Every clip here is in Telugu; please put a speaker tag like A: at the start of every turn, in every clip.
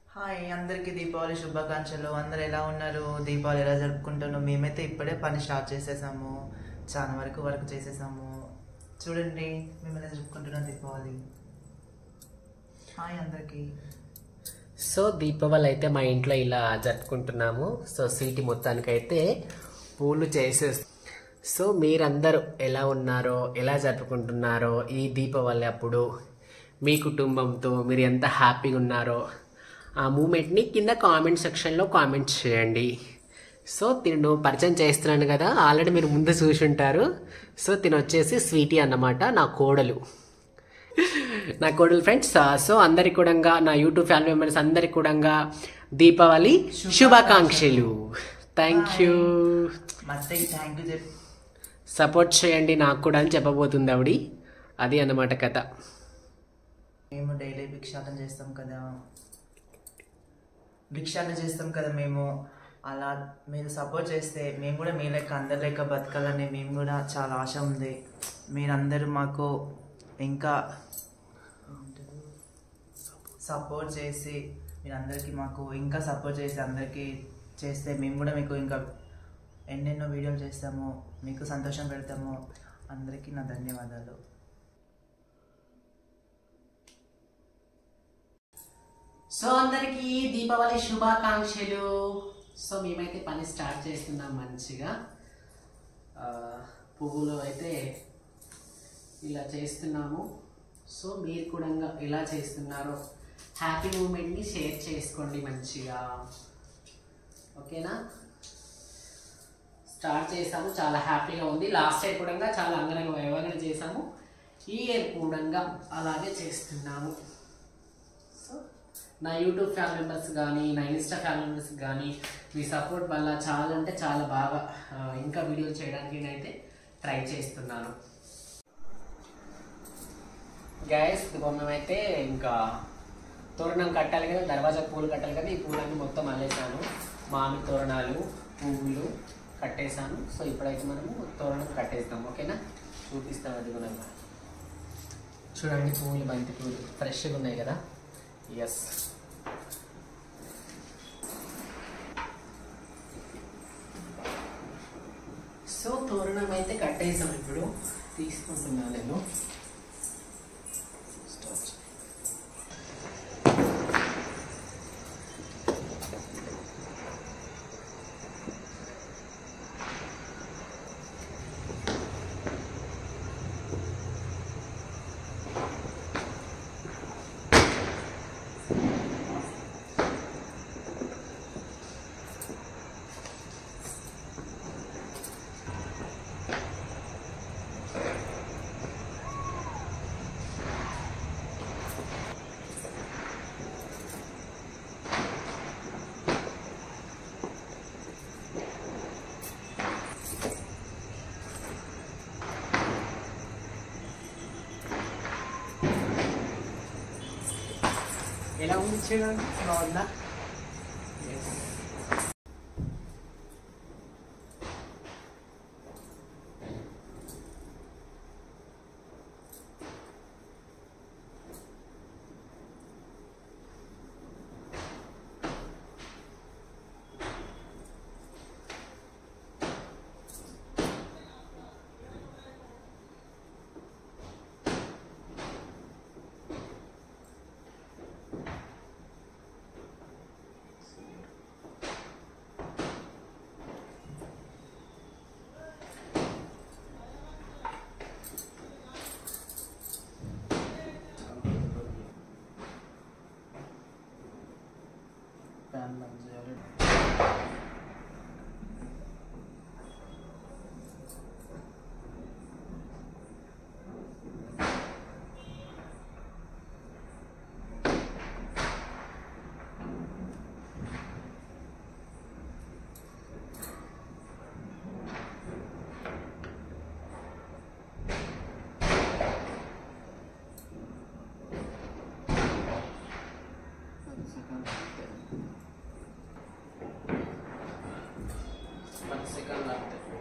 A: హాయ్ అందరికీ దీపావళి శుభాకాంక్షలు అందరు ఎలా ఉన్నారు దీపావళి ఎలా జరుపుకుంటున్నాం మేమైతే ఇప్పుడే పని స్టార్ట్ చేసేసాము చాలా వరకు వర్క్ చేసేసాము చూడండి మేము ఎలా జరుపుకుంటున్నాం దీపావళి హాయ్ అందరికీ
B: సో దీపావళి అయితే మా ఇంట్లో ఇలా జరుపుకుంటున్నాము సో సీటి మొత్తానికైతే పూలు చేసే సో మీరందరూ ఎలా ఉన్నారో ఎలా జరుపుకుంటున్నారో ఈ దీపావళి అప్పుడు మీ కుటుంబంతో మీరు ఎంత హ్యాపీగా ఉన్నారో ఆ మూమెంట్ని కింద కామెంట్ సెక్షన్లో కామెంట్ చేయండి సో తిను పరిచయం చేస్తున్నాను కదా ఆల్రెడీ మీరు ముందు చూసి ఉంటారు సో తిను వచ్చేసి స్వీటీ అన్నమాట నా కోడలు నా కోడలు ఫ్రెండ్స్ సో అందరికి కూడా నా యూట్యూబ్ ఫ్యామిలీ మెంబర్స్ అందరికి కూడా దీపావళి శుభాకాంక్షలు థ్యాంక్ యూ
A: మస్తే థ్యాంక్ యూ చెప్
B: సపోర్ట్ చేయండి నాకు కూడా అని చెప్పబోతుంది ఆవిడ అది అన్నమాట కథ
A: మేము డైలీ భిక్షాటన చేస్తాం కదా భిక్షాటన చేస్తాం కదా మేము అలా మీరు సపోర్ట్ చేస్తే మేము కూడా మీ లెక్క అందరి లెక్క బతకాలని మేము కూడా చాలా ఆశ ఉంది మీరందరూ మాకు ఇంకా సపోర్ట్ చేసి మీరందరికీ మాకు ఇంకా సపోర్ట్ చేసి అందరికీ చేస్తే మేము కూడా మీకు ఇంకా ఎన్నెన్నో వీడియోలు చేస్తాము మీకు సంతోషం పెడతాము అందరికీ నా ధన్యవాదాలు
B: సో అందరికీ దీపావళి శుభాకాంక్షలు సో మేమైతే పని స్టార్ట్ చేస్తున్నాం మంచిగా ఆ, పువ్వులు అయితే ఇలా చేస్తున్నాము సో మీరు కూడా ఎలా చేస్తున్నారో హ్యాపీ మూమెంట్ని షేర్ చేసుకోండి మంచిగా ఓకేనా స్టార్ట్ చేసాము చాలా హ్యాపీగా ఉంది లాస్ట్ ఇయర్ కూడా చాలా అంగరంగ వైభవంగా చేసాము ఈ ఇయర్ కూడా అలాగే చేస్తున్నాము సో నా యూట్యూబ్ ఫ్యామిలీ మెంబర్స్ కానీ నా ఇన్స్టా ఫ్యామిలీ మెంబర్స్ కానీ మీ సపోర్ట్ వల్ల చాలా అంటే చాలా బాగా ఆ, ఇంకా వీడియోలు చేయడానికి నేనైతే ట్రై చేస్తున్నాను గ్యాస్ మేమైతే ఇంకా తోరణం కట్టాలి కదా దర్వాజా పూలు కట్టాలి కదా ఈ పూలన్నీ మొత్తం అల్లేసాను మామిడి తోరణాలు పువ్వులు కట్టేశాను సో ఇప్పుడైతే మనము తోరణం కట్టేస్తాం ఓకేనా చూపిస్తాం అది కూడా చూడండి పువ్వులు బంతి పువ్వులు ఫ్రెష్గా ఉన్నాయి కదా ఎస్ సో తోరణం అయితే కట్టేసాం ఇప్పుడు తీసుకుంటున్నాను నేను ఎలా ఉంది చూడండి బాగుందా
A: ప్యాన్ బంద్ చేయాలి One second.
B: వన్ సెకండ్ ఆగుతాయి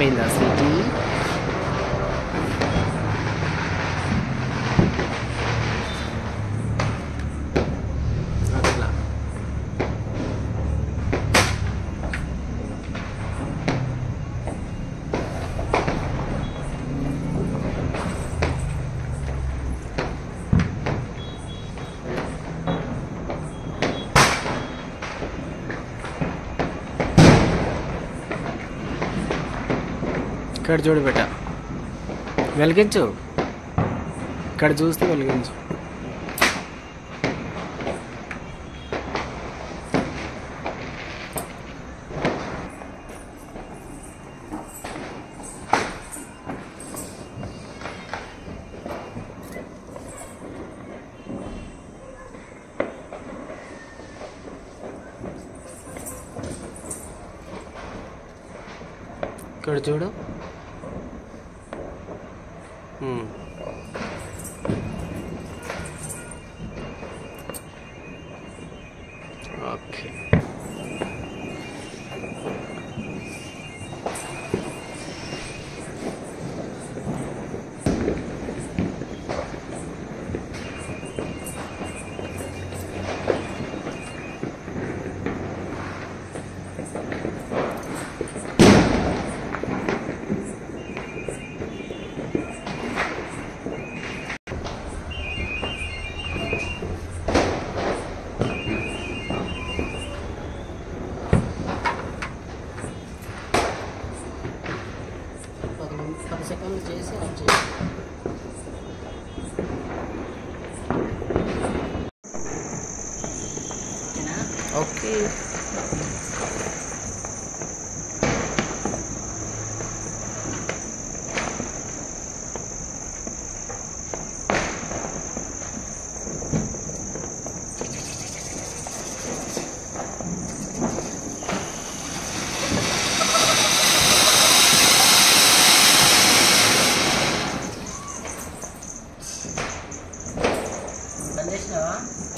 B: అయిపోయిందా స్వీటీ అట్లా ఇక్కడ చూడు బెట వెలిగించు ఇక్కడ చూస్తే వెలిగించు ఇక్కడ చూడు ఉమ్. ఓకే పది నిమి- పది సెకండ్లు చేసి ఆఫ్ చేయి ఓకేనా
A: ఓకే
B: బంద్ చేసినావా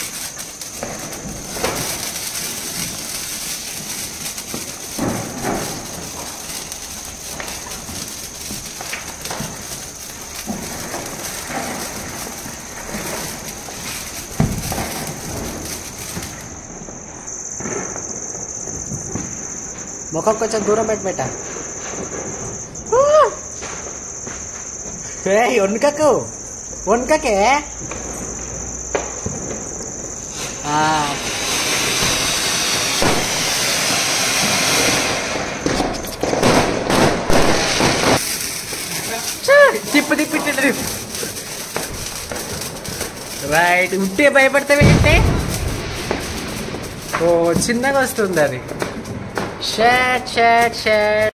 B: ముఖం కొంచెం దూరం పెట్టి పెట్ట ఏ వణుకకు వణుకకే ఆ. తిప్పు తిప్పి తిప్పు రైట్ ఉంటే భయపడతావేంటే ఓ చిన్నగా వస్తుంది అది షర్ట్ షర్ట్ షర్ట్